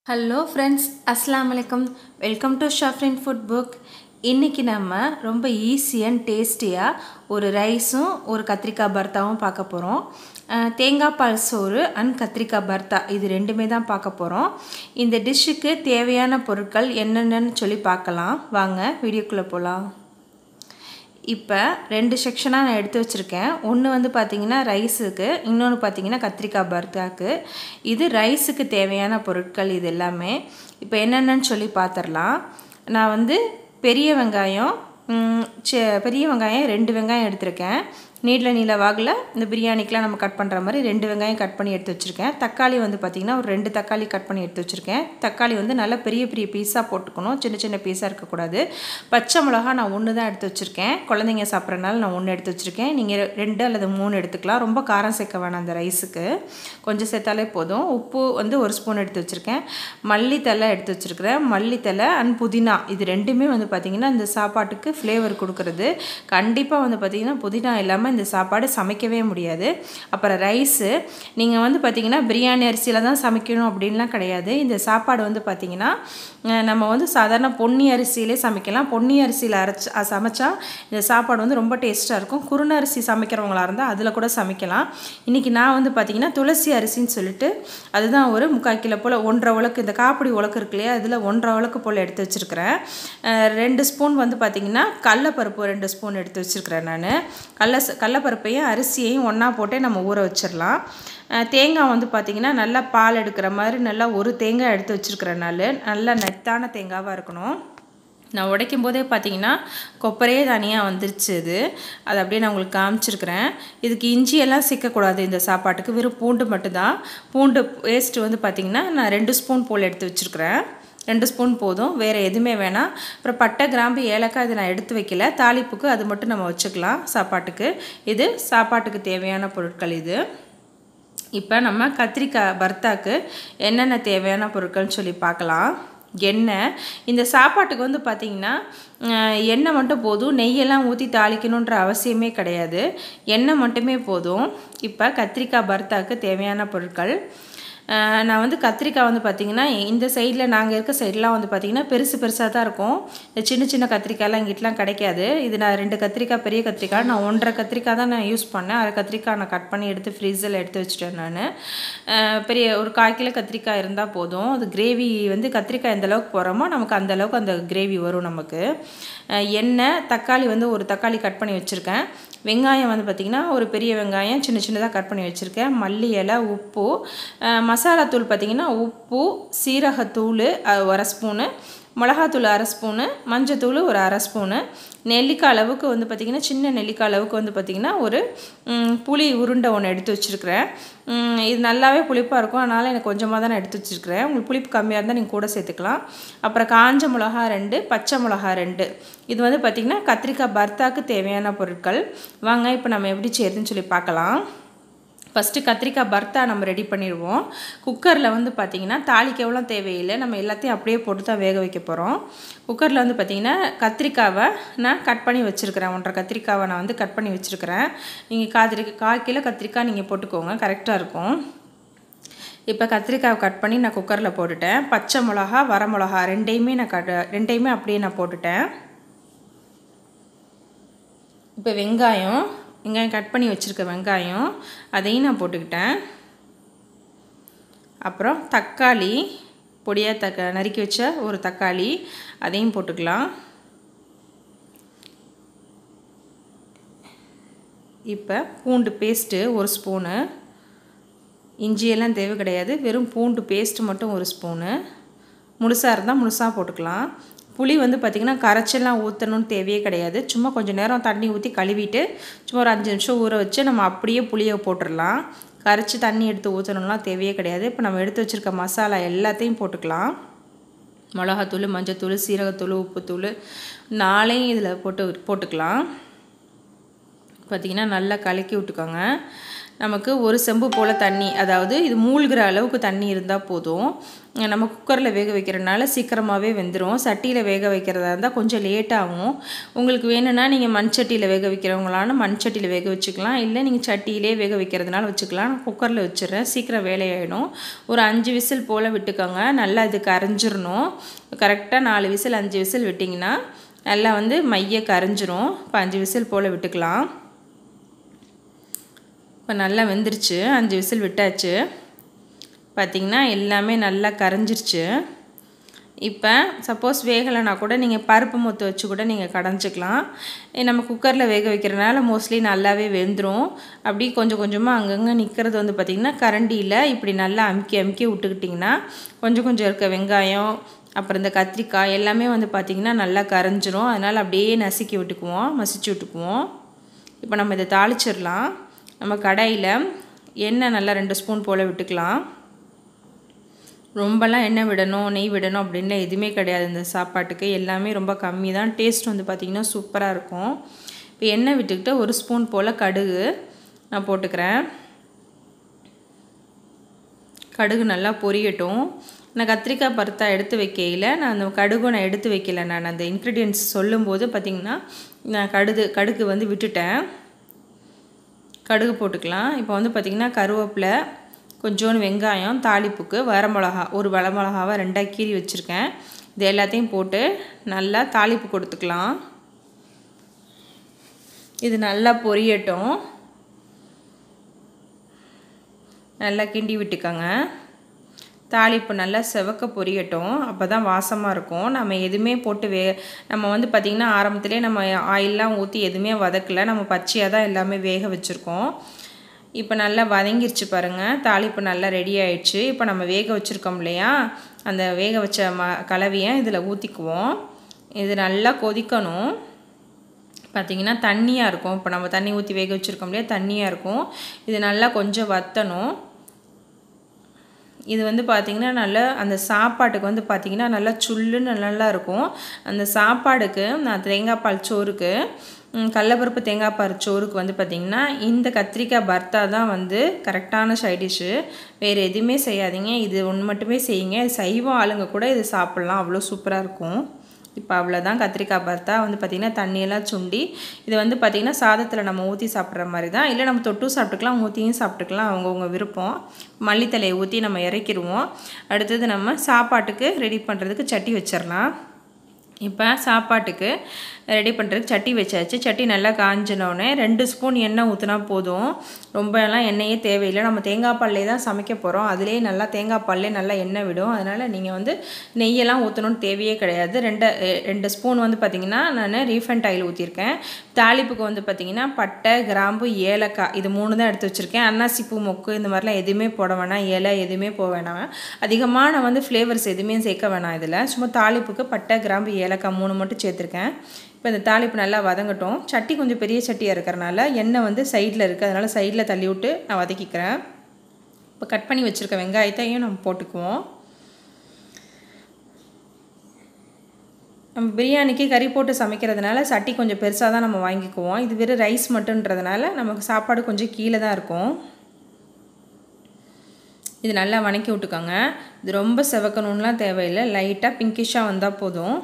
hello friends அஸ்ஸலாமு அலைக்கும் welcome to Shafrin food book இன்றைக்கி நம்ம ரொம்ப ஈஸி அண்ட் டேஸ்டியாக ஒரு ரைஸும் ஒரு கத்திரிக்காய் பர்த்தாவும் பார்க்க போகிறோம் தேங்காய் பால் சோறு அண்ட் கத்திரிக்காய் பர்த்தா இது ரெண்டுமே தான் பார்க்க போகிறோம் இந்த டிஷ்ஷுக்கு தேவையான பொருட்கள் என்னென்னு சொல்லி பார்க்கலாம் வாங்க வீடியோக்குள்ளே போகலாம் இப்போ ரெண்டு செக்ஷனாக நான் எடுத்து வச்சுருக்கேன் ஒன்று வந்து பார்த்திங்கன்னா ரைஸுக்கு இன்னொன்று பார்த்திங்கன்னா கத்திரிக்காய் பர்த்தாக்கு இது ரைஸுக்கு தேவையான பொருட்கள் இது எல்லாமே இப்போ என்னென்னு சொல்லி பார்த்துடலாம் நான் வந்து பெரிய வெங்காயம் பெரிய வெங்காயம் ரெண்டு வெங்காயம் எடுத்திருக்கேன் நீள நீள வாகில் இந்த பிரியாணிக்கெலாம் நம்ம கட் பண்ணுற மாதிரி ரெண்டு வெங்காயம் கட் பண்ணி எடுத்து வச்சுருக்கேன் தக்காளி வந்து பார்த்திங்கன்னா ஒரு ரெண்டு தக்காளி கட் பண்ணி எடுத்து வச்சுருக்கேன் தக்காளி வந்து நல்லா பெரிய பெரிய பீஸாக போட்டுக்கணும் சின்ன சின்ன பீஸாக இருக்கக்கூடாது பச்சை மிளகா நான் ஒன்று தான் எடுத்து வச்சுருக்கேன் குழந்தைங்க சாப்பிட்றனால நான் ஒன்று எடுத்து வச்சுருக்கேன் நீங்கள் ரெண்டு அல்லது மூணு எடுத்துக்கலாம் ரொம்ப காரம் சேர்க்க வேணாம் அந்த ரைஸுக்கு கொஞ்சம் சேர்த்தாலே போதும் உப்பு வந்து ஒரு ஸ்பூன் எடுத்து வச்சுருக்கேன் மல்லித்தலை எடுத்து வச்சுருக்கிறேன் மல்லித்தலை அண்ட் புதினா இது ரெண்டுமே வந்து பார்த்திங்கன்னா இந்த சாப்பாட்டுக்கு ஃப்ளேவர் கொடுக்குறது கண்டிப்பாக வந்து பார்த்திங்கன்னா புதினா இல்லாமல் இந்த சாப்பாடு சமைக்கவே முடியாது அப்புறம் ரைஸு நீங்கள் வந்து பார்த்திங்கன்னா பிரியாணி அரிசியில் தான் சமைக்கணும் அப்படின்லாம் கிடையாது இந்த சாப்பாடு வந்து பார்த்திங்கன்னா நம்ம வந்து சாதாரண பொன்னி அரிசியிலே சமைக்கலாம் பொன்னி அரிசியில் அரைச்சி சமைச்சா இந்த சாப்பாடு வந்து ரொம்ப டேஸ்ட்டாக இருக்கும் குருண அரிசி சமைக்கிறவங்களா இருந்தால் அதில் கூட சமைக்கலாம் இன்றைக்கி நான் வந்து பார்த்திங்கன்னா துளசி அரிசின்னு சொல்லிட்டு அதுதான் ஒரு முக்கால் கிலோ போல் ஒன்றரை உலக்கு இந்த காப்பிடி உலக்கு இருக்கு இல்லையா அதில் ஒன்றரை உலக்கு போல் எடுத்து வச்சுருக்கிறேன் ரெண்டு ஸ்பூன் வந்து பார்த்திங்கன்னா கடலப்பருப்பு ரெண்டு ஸ்பூன் எடுத்து வச்சுருக்கிறேன் நான் கடல கடலப்பருப்பையும் அரிசியையும் ஒன்றா போட்டே நம்ம ஊற வச்சிடலாம் தேங்காய் வந்து பார்த்திங்கன்னா நல்லா பால் எடுக்கிற மாதிரி நல்லா ஒரு தேங்காய் எடுத்து வச்சுருக்கிறனால நல்லா நெத்தான தேங்காவாக இருக்கணும் நான் உடைக்கும் போதே பார்த்தீங்கன்னா கொப்பரையே தனியாக வந்துருச்சு இது அது அப்படியே நான் உங்களுக்கு காமிச்சிருக்கிறேன் இதுக்கு இஞ்சியெல்லாம் சிக்கக்கூடாது இந்த சாப்பாட்டுக்கு வெறும் பூண்டு மட்டும்தான் பூண்டு பேஸ்ட்டு வந்து பார்த்திங்கன்னா நான் ரெண்டு ஸ்பூன் போல் எடுத்து வச்சுருக்கிறேன் ரெண்டு ஸ்பூன் போதும் வேறு எதுவுமே வேணாம் அப்புறம் பட்டை கிராம்பு ஏலக்காய் இது நான் எடுத்து வைக்கல தாளிப்புக்கு அது மட்டும் நம்ம வச்சுக்கலாம் சாப்பாட்டுக்கு இது சாப்பாட்டுக்கு தேவையான பொருட்கள் இது இப்போ நம்ம கத்திரிக்காய் பர்த்தாக்கு என்னென்ன தேவையான பொருட்கள்னு சொல்லி பார்க்கலாம் எண்ணெய் இந்த சாப்பாட்டுக்கு வந்து பார்த்திங்கன்னா எண்ணெய் மட்டும் போதும் நெய்யெல்லாம் ஊற்றி தாளிக்கணுன்ற அவசியமே கிடையாது எண்ணெய் மட்டுமே போதும் இப்போ கத்திரிக்காய் பர்த்தாக்கு தேவையான பொருட்கள் நான் வந்து கத்திரிக்காய் வந்து பார்த்திங்கன்னா இந்த சைடில் நாங்கள் இருக்க சைட்லாம் வந்து பார்த்திங்கன்னா பெருசு பெருசாக தான் இருக்கும் இந்த சின்ன சின்ன கத்திரிக்காய்லாம் இங்கிட்டலாம் கிடைக்காது இது நான் ரெண்டு கத்திரிக்காய் பெரிய கத்திரிக்காய் நான் ஒன்றரை கத்திரிக்காய் தான் நான் யூஸ் பண்ணேன் அரை கத்திரிக்காய் நான் கட் பண்ணி எடுத்து ஃப்ரீஸில் எடுத்து வச்சுட்டேன் நான் பெரிய ஒரு கால் கிலோ கத்திரிக்காய் இருந்தால் போதும் அது கிரேவி வந்து கத்திரிக்காய் எந்த அளவுக்கு போகிறோமோ நமக்கு அந்த அளவுக்கு அந்த கிரேவி வரும் நமக்கு எண்ணெய் தக்காளி வந்து ஒரு தக்காளி கட் பண்ணி வச்சுருக்கேன் வெங்காயம் வந்து பார்த்திங்கன்னா ஒரு பெரிய வெங்காயம் சின்ன சின்னதாக கட் பண்ணி வச்சுருக்கேன் மல்லி இலை உப்பு மசாலாத்தூள் பார்த்திங்கன்னா உப்பு சீரகத்தூள் ஒரு ஸ்பூனு மிளகாத்தூள் அரை ஸ்பூனு மஞ்சத்தூள் ஒரு அரை ஸ்பூனு நெல்லிக்காய் அளவுக்கு வந்து பார்த்திங்கன்னா சின்ன நெல்லிக்காய் அளவுக்கு வந்து பார்த்திங்கன்னா ஒரு புளி உருண்டை ஒன்று எடுத்து வச்சுருக்கிறேன் இது நல்லாவே புளிப்பாக இருக்கும் அதனால் எனக்கு கொஞ்சமாக தான் நான் எடுத்து வச்சுருக்கிறேன் உங்களுக்கு புளிப்பு கம்மியாக இருந்தால் நீங்கள் கூட சேர்த்துக்கலாம் அப்புறம் காஞ்ச மிளகா ரெண்டு பச்சை மிளகா ரெண்டு இது வந்து பார்த்திங்கன்னா கத்திரிக்காய் பர்த்தாக்கு தேவையான பொருட்கள் வாங்க இப்போ நம்ம எப்படி செய்யுதுன்னு சொல்லி பார்க்கலாம் ஃபஸ்ட்டு கத்திரிக்காய் பர்த்தா நம்ம ரெடி பண்ணிடுவோம் குக்கரில் வந்து பார்த்திங்கன்னா தாளிக்கவெல்லாம் தேவையில்லை நம்ம எல்லாத்தையும் அப்படியே போட்டு தான் வேக வைக்க போகிறோம் குக்கரில் வந்து பார்த்திங்கன்னா கத்திரிக்காவை நான் கட் பண்ணி வச்சுருக்கிறேன் ஒன்றரை கத்திரிக்காவை நான் வந்து கட் பண்ணி வச்சுருக்கிறேன் நீங்கள் காத்திரி கால் கிலோ கத்திரிக்காய் நீங்கள் போட்டுக்கோங்க கரெக்டாக இருக்கும் இப்போ கத்திரிக்காய் கட் பண்ணி நான் குக்கரில் போட்டுட்டேன் பச்சை மிளகா வர மிளகா ரெண்டையுமே நான் கட் ரெண்டையுமே அப்படியே நான் போட்டுட்டேன் இப்போ வெங்காயம் வெங்காயம் கட் பண்ணி வச்சுருக்க வெங்காயம் அதையும் நான் போட்டுக்கிட்டேன் அப்புறம் தக்காளி பொடியாக தக்க நறுக்கி வச்ச ஒரு தக்காளி அதையும் போட்டுக்கலாம் இப்போ பூண்டு பேஸ்ட்டு ஒரு ஸ்பூனு இஞ்சியெல்லாம் தேவை கிடையாது வெறும் பூண்டு பேஸ்ட்டு மட்டும் ஒரு ஸ்பூனு முழுசாக இருந்தால் முழுசாக போட்டுக்கலாம் புளி வந்து பார்த்திங்கன்னா கரைச்செல்லாம் ஊற்றணும்னு தேவையே கிடையாது சும்மா கொஞ்சம் நேரம் தண்ணி ஊற்றி கழுவிட்டு சும்மா ஒரு அஞ்சு நிமிஷம் ஊற வச்சு நம்ம அப்படியே புளியை போட்டுடலாம் கரைச்சி தண்ணி எடுத்து ஊற்றணும்லாம் தேவையே கிடையாது இப்போ நம்ம எடுத்து வச்சுருக்க மசாலா எல்லாத்தையும் போட்டுக்கலாம் மிளகாத்தூள் மஞ்சத்தூள் சீரகத்தூள் உப்புத்தூள் நாளையும் இதில் போட்டு போட்டுக்கலாம் பார்த்திங்கன்னா நல்லா கலக்கி விட்டுக்கோங்க நமக்கு ஒரு செம்பு போல் தண்ணி அதாவது இது மூழ்கிற அளவுக்கு தண்ணி இருந்தால் போதும் நம்ம குக்கரில் வேக வைக்கிறனால சீக்கிரமாகவே வெந்துடும் சட்டியில் வேக வைக்கிறதா இருந்தால் கொஞ்சம் லேட் ஆகும் உங்களுக்கு வேணும்னா நீங்கள் மண் சட்டியில் வேக வைக்கிறவங்களான மண் சட்டியில் வேக வச்சுக்கலாம் இல்லை நீங்கள் சட்டியிலே வேக வைக்கிறதுனால வச்சுக்கலாம் நான் குக்கரில் வச்சிடுறேன் சீக்கிரம் வேலையாயிடும் ஒரு அஞ்சு விசில் போல் விட்டுக்கோங்க நல்லா இது கரைஞ்சிரணும் கரெக்டாக நாலு விசில் அஞ்சு விசில் விட்டிங்கன்னா நல்லா வந்து மைய கரைஞ்சிரும் இப்போ அஞ்சு விசில் போல் விட்டுக்கலாம் இப்போ நல்லா வெந்துருச்சு அஞ்சு விசில் விட்டாச்சு பார்த்திங்கன்னா எல்லாமே நல்லா கரைஞ்சிருச்சு இப்போ சப்போஸ் வேகலைனா கூட நீங்கள் பருப்பு மொத்த வச்சு கூட நீங்கள் கடைஞ்சிக்கலாம் நம்ம குக்கரில் வேக வைக்கிறனால மோஸ்ட்லி நல்லாவே வெந்துடும் அப்படி கொஞ்சம் கொஞ்சமாக அங்கங்கே நிற்கிறது வந்து பார்த்திங்கன்னா கரண்டியில் இப்படி நல்லா அமுக்கி அமுக்கி விட்டுக்கிட்டிங்கன்னா கொஞ்சம் கொஞ்சம் இருக்க வெங்காயம் அப்புறம் இந்த கத்திரிக்காய் எல்லாமே வந்து பார்த்திங்கன்னா நல்லா கரைஞ்சிரும் அதனால் அப்படியே நசுக்கி விட்டுக்குவோம் மசிச்சு விட்டுக்குவோம் இப்போ நம்ம இதை தாளிச்சிடலாம் நம்ம கடாயில் எண்ணெய் நல்லா ரெண்டு ஸ்பூன் போல் விட்டுக்கலாம் ரொம்பலாம் எண்ணெய் விடணும் நெய் விடணும் அப்படின்னு எதுவுமே கிடையாது இந்த சாப்பாட்டுக்கு எல்லாமே ரொம்ப கம்மி தான் டேஸ்ட் வந்து பார்த்திங்கன்னா சூப்பராக இருக்கும் இப்போ எண்ணெய் விட்டுக்கிட்டு ஒரு ஸ்பூன் போல் கடுகு நான் போட்டுக்கிறேன் கடுகு நல்லா பொரியட்டும் நான் கத்திரிக்காய் பருத்தா எடுத்து வைக்கையில் நான் அந்த கடுகு நான் எடுத்து வைக்கல நான் அந்த இன்க்ரீடியன்ட்ஸ் சொல்லும்போது பார்த்திங்கன்னா நான் கடுகு கடுகு வந்து விட்டுட்டேன் கடுகு போட்டுக்கலாம் இப்போ வந்து பார்த்திங்கன்னா கருவேப்பிலை கொஞ்சோண்டு வெங்காயம் தாளிப்புக்கு வரமிளகா ஒரு வரமிளகாவை ரெண்டாக கீறி வச்சுருக்கேன் இது எல்லாத்தையும் போட்டு நல்லா தாளிப்பு கொடுத்துக்கலாம் இது நல்லா பொரியட்டும் நல்லா கிண்டி விட்டுக்கோங்க தாளிப்பு நல்லா செவக்க பொரியட்டும் அப்போ தான் வாசமாக இருக்கும் நம்ம எதுவுமே போட்டு வே நம்ம வந்து பார்த்திங்கன்னா ஆரம்பத்திலே நம்ம ஆயிலெலாம் ஊற்றி எதுவுமே வதக்கலை நம்ம பச்சையாக தான் எல்லாமே வேக வச்சுருக்கோம் இப்போ நல்லா வதங்கிருச்சு பாருங்கள் தாளிப்பு நல்லா ரெடி ஆயிடுச்சு இப்போ நம்ம வேக வச்சுருக்கோம் இல்லையா அந்த வேக வச்ச ம கலவையை இதில் ஊற்றிக்குவோம் இது நல்லா கொதிக்கணும் பார்த்திங்கன்னா தண்ணியாக இருக்கும் இப்போ நம்ம தண்ணி ஊற்றி வேக வச்சுருக்கோம் இல்லையா தண்ணியாக இருக்கும் இது நல்லா கொஞ்சம் வற்றணும் இது வந்து பார்த்திங்கன்னா நல்லா அந்த சாப்பாட்டுக்கு வந்து பார்த்திங்கன்னா நல்லா சுள்ளுன்னு நல்லா இருக்கும் அந்த சாப்பாடுக்கு நான் தேங்காய் பால் சோறுக்கு கடலப்பருப்பு தேங்காய் பால் சோறுக்கு வந்து பார்த்திங்கன்னா இந்த கத்திரிக்காய் பர்த்தா தான் வந்து கரெக்டான சைடிஷ்ஷு வேறு எதுவுமே செய்யாதீங்க இது ஒன்று மட்டுமே செய்யுங்க சைவ ஆளுங்க கூட இது சாப்பிட்லாம் அவ்வளோ சூப்பராக இருக்கும் இப்போ அவ்வளோதான் கத்திரிக்காய் பர்த்தா வந்து பார்த்திங்கன்னா தண்ணியெல்லாம் சுண்டி இது வந்து பார்த்திங்கன்னா சாதத்தில் நம்ம ஊற்றி சாப்பிட்ற மாதிரி தான் இல்லை நம்ம தொட்டும் சாப்பிட்டுக்கலாம் ஊற்றியும் சாப்பிட்டுக்கலாம் அவங்கவுங்க விருப்பம் மல்லித்தலையை ஊற்றி நம்ம இறக்கிடுவோம் அடுத்தது நம்ம சாப்பாட்டுக்கு ரெடி பண்ணுறதுக்கு சட்டி வச்சிடலாம் இப்போ சாப்பாட்டுக்கு ரெடி பண்ணுறதுக்கு சட்டி வச்சாச்சு சட்டி நல்லா காஞ்சினோடனே ரெண்டு ஸ்பூன் எண்ணெய் ஊற்றினா போதும் ரொம்பலாம் எண்ணெயே தேவையில்லை நம்ம தேங்காய் பால்லே தான் சமைக்க போகிறோம் அதிலே நல்லா தேங்காய் பால்லே நல்லா எண்ணெய் விடும் அதனால் நீங்கள் வந்து நெய்யெல்லாம் ஊற்றணும்னு தேவையே கிடையாது ரெண்டு ரெண்டு ஸ்பூன் வந்து பார்த்திங்கன்னா நான் ரீஃபண்ட் ஆயில் ஊற்றிருக்கேன் தாளிப்புக்கு வந்து பார்த்திங்கன்னா பட்டை கிராம்பு ஏலக்காய் இது மூணு தான் எடுத்து வச்சுருக்கேன் அன்னாசி பூ மொக்கு இந்த மாதிரிலாம் எதுவுமே போட வேணாம் இலை எதுவுமே போக வேணாம் அதிகமான வந்து ஃப்ளேவர்ஸ் எதுவுமே சேர்க்க வேணாம் இதில் சும்மா தாளிப்புக்கு பட்டை கிராம்பு ஏலக்காய் மூணு மட்டும் சேர்த்துருக்கேன் இப்போ இந்த தாளிப்பு நல்லா வதங்கட்டும் சட்டி கொஞ்சம் பெரிய சட்டியாக இருக்கிறனால எண்ணெய் வந்து சைடில் இருக்குது அதனால் சைடில் தள்ளி விட்டு நான் வதக்கிக்கிறேன் இப்போ கட் பண்ணி வச்சுருக்க வெங்காயத்தையும் நம்ம போட்டுக்குவோம் நம்ம பிரியாணிக்கு கறி போட்டு சமைக்கிறதுனால சட்டி கொஞ்சம் பெருசாக தான் நம்ம வாங்கிக்குவோம் இது வெறும் ரைஸ் மட்டுன்றதுனால நமக்கு சாப்பாடு கொஞ்சம் கீழே தான் இருக்கும் இது நல்லா வணக்கி விட்டுக்கோங்க இது ரொம்ப செவக்கணும்லாம் தேவையில்லை லைட்டாக பிங்கிஷாக வந்தால் போதும்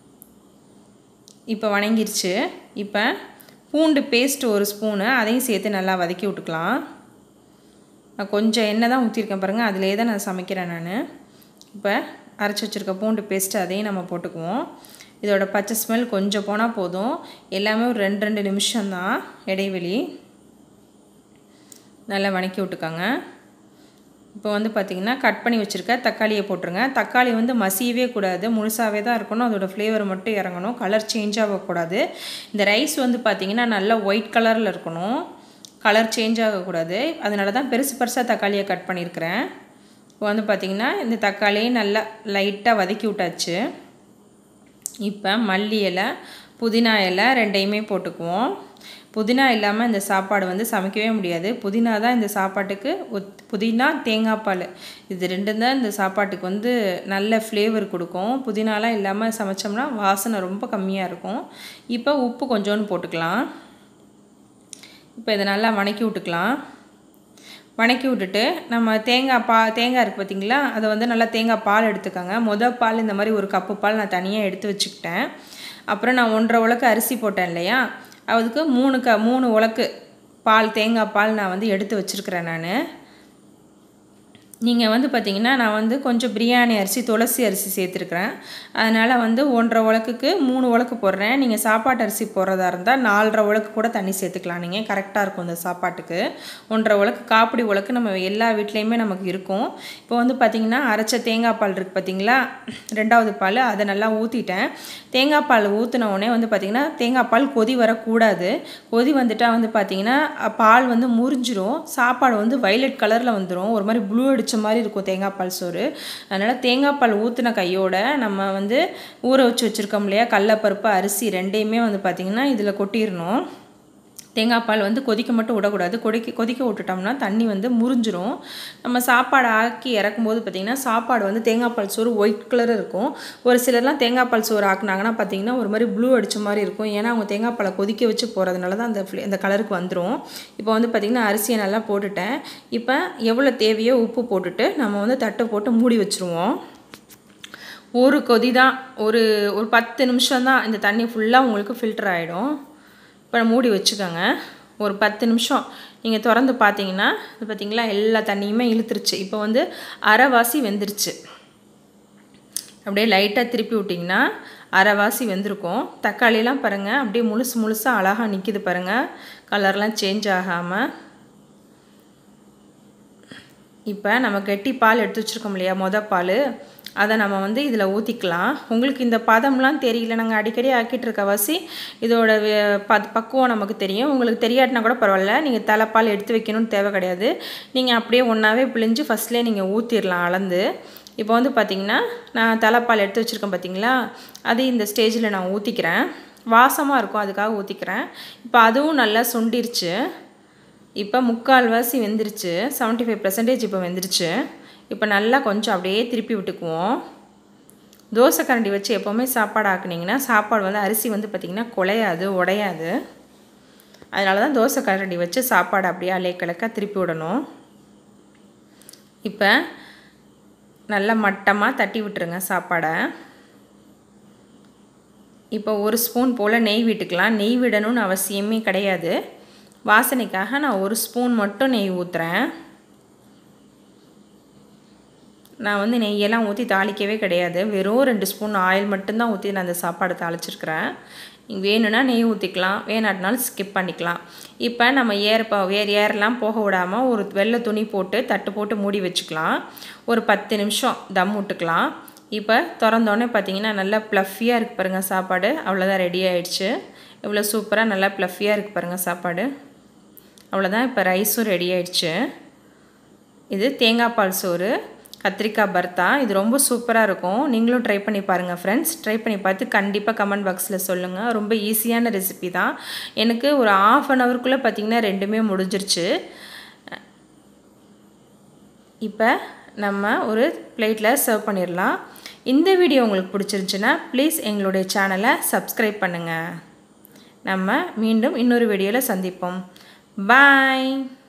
இப்போ வணங்கிருச்சு இப்போ பூண்டு பேஸ்ட் ஒரு ஸ்பூனு அதையும் சேர்த்து நல்லா வதக்கி விட்டுக்கலாம் நான் கொஞ்சம் எண்ணெய் தான் ஊற்றிருக்கேன் பாருங்கள் அதிலே தான் நான் சமைக்கிறேன் நான் இப்போ அரைச்சி வச்சுருக்க பூண்டு பேஸ்ட்டு அதையும் நம்ம போட்டுக்குவோம் இதோட பச்சை ஸ்மெல் கொஞ்சம் போனால் போதும் எல்லாமே ஒரு ரெண்டு ரெண்டு நிமிஷம்தான் இடைவெளி நல்லா வணக்கி விட்டுக்கோங்க இப்போ வந்து பார்த்திங்கன்னா கட் பண்ணி வச்சுருக்க தக்காளியை போட்டுருங்க தக்காளி வந்து மசியவே கூடாது முழுசாகவே தான் இருக்கணும் அதோடய ஃப்ளேவர் மட்டும் இறங்கணும் கலர் சேஞ்ச் ஆகக்கூடாது இந்த ரைஸ் வந்து பார்த்திங்கன்னா நல்லா ஒயிட் கலரில் இருக்கணும் கலர் சேஞ்ச் ஆகக்கூடாது அதனால தான் பெருசு பெருசாக தக்காளியை கட் பண்ணியிருக்கிறேன் இப்போ வந்து பார்த்திங்கன்னா இந்த தக்காளியை நல்லா லைட்டாக வதக்கி விட்டாச்சு இப்போ மல்லி இலை புதினா இலை ரெண்டையுமே போட்டுக்குவோம் புதினா இல்லாமல் இந்த சாப்பாடு வந்து சமைக்கவே முடியாது புதினா தான் இந்த சாப்பாட்டுக்கு ஒத் புதினா தேங்காய் பால் இது ரெண்டும் தான் இந்த சாப்பாட்டுக்கு வந்து நல்ல ஃப்ளேவர் கொடுக்கும் புதினாலாம் இல்லாமல் சமைச்சோம்னா வாசனை ரொம்ப கம்மியாக இருக்கும் இப்போ உப்பு கொஞ்சோன்னு போட்டுக்கலாம் இப்போ இதை நல்லா வணக்கி விட்டுக்கலாம் வணக்கி விட்டுட்டு நம்ம தேங்காய் பா தேங்காய் இருக்குது பார்த்தீங்களா அதை வந்து நல்லா தேங்காய் பால் எடுத்துக்கோங்க மொதல் பால் இந்த மாதிரி ஒரு கப்பு பால் நான் தனியாக எடுத்து வச்சுக்கிட்டேன் அப்புறம் நான் ஒன்றரை உலக்கு அரிசி போட்டேன் இல்லையா அதுக்கு மூணு க மூணு உலக்கு பால் தேங்காய் பால் நான் வந்து எடுத்து வச்சுருக்கிறேன் நான் நீங்கள் வந்து பார்த்தீங்கன்னா நான் வந்து கொஞ்சம் பிரியாணி அரிசி துளசி அரிசி சேர்த்துருக்குறேன் அதனால் வந்து ஒன்றரை உலக்குக்கு மூணு உலக்கு போடுறேன் நீங்கள் சாப்பாட்டு அரிசி போடுறதா இருந்தால் நாலரை உலக்கு கூட தண்ணி சேர்த்துக்கலாம் நீங்கள் கரெக்டாக இருக்கும் இந்த சாப்பாட்டுக்கு ஒன்றரை உலக்கு காப்பிடி உலக்கு நம்ம எல்லா வீட்லேயுமே நமக்கு இருக்கும் இப்போ வந்து பார்த்திங்கன்னா அரைச்ச தேங்காய் பால் இருக்குது பார்த்தீங்களா ரெண்டாவது பால் அதை நல்லா ஊற்றிட்டேன் தேங்காய் பால் ஊற்றின உடனே வந்து பார்த்திங்கன்னா தேங்காய் பால் கொதி வரக்கூடாது கொதி வந்துட்டால் வந்து பார்த்திங்கன்னா பால் வந்து முறிஞ்சிரும் சாப்பாடு வந்து வைலட் கலரில் வந்துடும் ஒரு மாதிரி ப்ளூ அடிச்ச மாதிரி இருக்கும் தேங்காய் பால் சோறு அதனால் தேங்காய் பால் ஊற்றின கையோட நம்ம வந்து ஊற வச்சு வச்சுருக்கோம் இல்லையா கடலப்பருப்பு அரிசி ரெண்டையுமே வந்து பார்த்திங்கன்னா இதில் கொட்டிடணும் தேங்காய் பால் வந்து கொதிக்க மட்டும் விடக்கூடாது கொதிக்க கொதிக்க விட்டுட்டோம்னா தண்ணி வந்து முறிஞ்சிரும் நம்ம சாப்பாடு ஆக்கி இறக்கும்போது பார்த்திங்கன்னா சாப்பாடு வந்து தேங்காய் பால் சோறு ஒயிட் கலர் இருக்கும் ஒரு சிலர்லாம் தேங்காய் பால் சோறு ஆக்குனாங்கன்னா பார்த்திங்கன்னா ஒரு மாதிரி ப்ளூ அடித்த மாதிரி இருக்கும் ஏன்னா அவங்க தேங்காய் பாலை கொதிக்க வச்சு போகிறதுனால தான் அந்த அந்த கலருக்கு வந்துடும் இப்போ வந்து பார்த்திங்கன்னா அரிசியை நல்லா போட்டுட்டேன் இப்போ எவ்வளோ தேவையோ உப்பு போட்டுட்டு நம்ம வந்து தட்டை போட்டு மூடி வச்சுருவோம் ஒரு கொதி தான் ஒரு ஒரு பத்து நிமிஷம் தான் இந்த தண்ணி ஃபுல்லாக உங்களுக்கு ஃபில்டர் ஆகிடும் இப்போ மூடி வச்சுக்கோங்க ஒரு பத்து நிமிஷம் நீங்கள் திறந்து பார்த்தீங்கன்னா இது பார்த்தீங்களா எல்லா தண்ணியுமே இழுத்துருச்சு இப்போ வந்து அரைவாசி வெந்துருச்சு அப்படியே லைட்டாக திருப்பி விட்டிங்கன்னா அரைவாசி வெந்திருக்கும் தக்காளிலாம் பாருங்கள் அப்படியே முழுசு முழுசாக அழகாக நிற்கிது பாருங்கள் கலர்லாம் சேஞ்ச் ஆகாமல் இப்போ நம்ம கெட்டி பால் எடுத்து வச்சுருக்கோம் இல்லையா மொதல் பால் அதை நம்ம வந்து இதில் ஊற்றிக்கலாம் உங்களுக்கு இந்த பதம்லாம் தெரியல நாங்கள் அடிக்கடி ஆக்கிட்டு இருக்க வாசி இதோட ப பக்குவம் நமக்கு தெரியும் உங்களுக்கு தெரியாட்டினா கூட பரவாயில்ல நீங்கள் தலைப்பால் எடுத்து வைக்கணும்னு தேவை கிடையாது நீங்கள் அப்படியே ஒன்றாவே பிழிஞ்சு ஃபஸ்ட்லேயே நீங்கள் ஊற்றிடலாம் அளந்து இப்போ வந்து பார்த்திங்கன்னா நான் தலைப்பால் எடுத்து வச்சுருக்கேன் பார்த்தீங்களா அது இந்த ஸ்டேஜில் நான் ஊற்றிக்கிறேன் வாசமாக இருக்கும் அதுக்காக ஊற்றிக்கிறேன் இப்போ அதுவும் நல்லா சுண்டிருச்சு இப்போ முக்கால்வாசி வெந்துருச்சு செவன்ட்டி ஃபைவ் பர்சன்டேஜ் இப்போ வெந்துருச்சு இப்போ நல்லா கொஞ்சம் அப்படியே திருப்பி விட்டுக்குவோம் தோசை கரண்டி வச்சு எப்போவுமே சாப்பாடு ஆக்குனிங்கன்னா சாப்பாடு வந்து அரிசி வந்து பார்த்திங்கன்னா குலையாது உடையாது அதனால தான் தோசை கரண்டி வச்சு சாப்பாடு அப்படியே அலே கலக்க திருப்பி விடணும் இப்போ நல்லா மட்டமாக தட்டி விட்டுருங்க சாப்பாடை இப்போ ஒரு ஸ்பூன் போல் நெய் விட்டுக்கலாம் நெய் விடணும்னு அவசியமே கிடையாது வாசனைக்காக நான் ஒரு ஸ்பூன் மட்டும் நெய் ஊற்றுறேன் நான் வந்து நெய்யெல்லாம் ஊற்றி தாளிக்கவே கிடையாது வெறும் ரெண்டு ஸ்பூன் ஆயில் மட்டும்தான் ஊற்றி நான் அந்த சாப்பாடு தாளிச்சிருக்கிறேன் வேணும்னா நெய் ஊற்றிக்கலாம் வேணாட்டினாலும் ஸ்கிப் பண்ணிக்கலாம் இப்போ நம்ம ஏர் இப்போ வேறு ஏர்லாம் போக விடாமல் ஒரு வெள்ளை துணி போட்டு தட்டு போட்டு மூடி வச்சுக்கலாம் ஒரு பத்து நிமிஷம் தம் விட்டுக்கலாம் இப்போ திறந்தோடனே பார்த்தீங்கன்னா நல்லா ப்ளஃபியாக இருக்குது பாருங்கள் சாப்பாடு அவ்வளோதான் ரெடி ஆயிடுச்சு இவ்வளோ சூப்பராக நல்லா ப்ளஃபியாக இருக்குது பாருங்கள் சாப்பாடு அவ்வளோதான் இப்போ ரைஸும் ரெடி ஆயிடுச்சு இது தேங்காய் பால் சோறு கத்திரிக்காய் பர்த்தா இது ரொம்ப சூப்பராக இருக்கும் நீங்களும் ட்ரை பண்ணி பாருங்கள் ஃப்ரெண்ட்ஸ் ட்ரை பண்ணி பார்த்து கண்டிப்பாக கமெண்ட் பாக்ஸில் சொல்லுங்கள் ரொம்ப ஈஸியான ரெசிபி தான் எனக்கு ஒரு ஆஃப் அன் ஹவருக்குள்ளே பார்த்திங்கன்னா ரெண்டுமே முடிஞ்சிருச்சு இப்போ நம்ம ஒரு பிளேட்டில் சர்வ் பண்ணிடலாம் இந்த வீடியோ உங்களுக்கு பிடிச்சிருந்துச்சுன்னா ப்ளீஸ் எங்களுடைய சேனலை சப்ஸ்கிரைப் பண்ணுங்கள் நம்ம மீண்டும் இன்னொரு வீடியோவில் சந்திப்போம் பாய்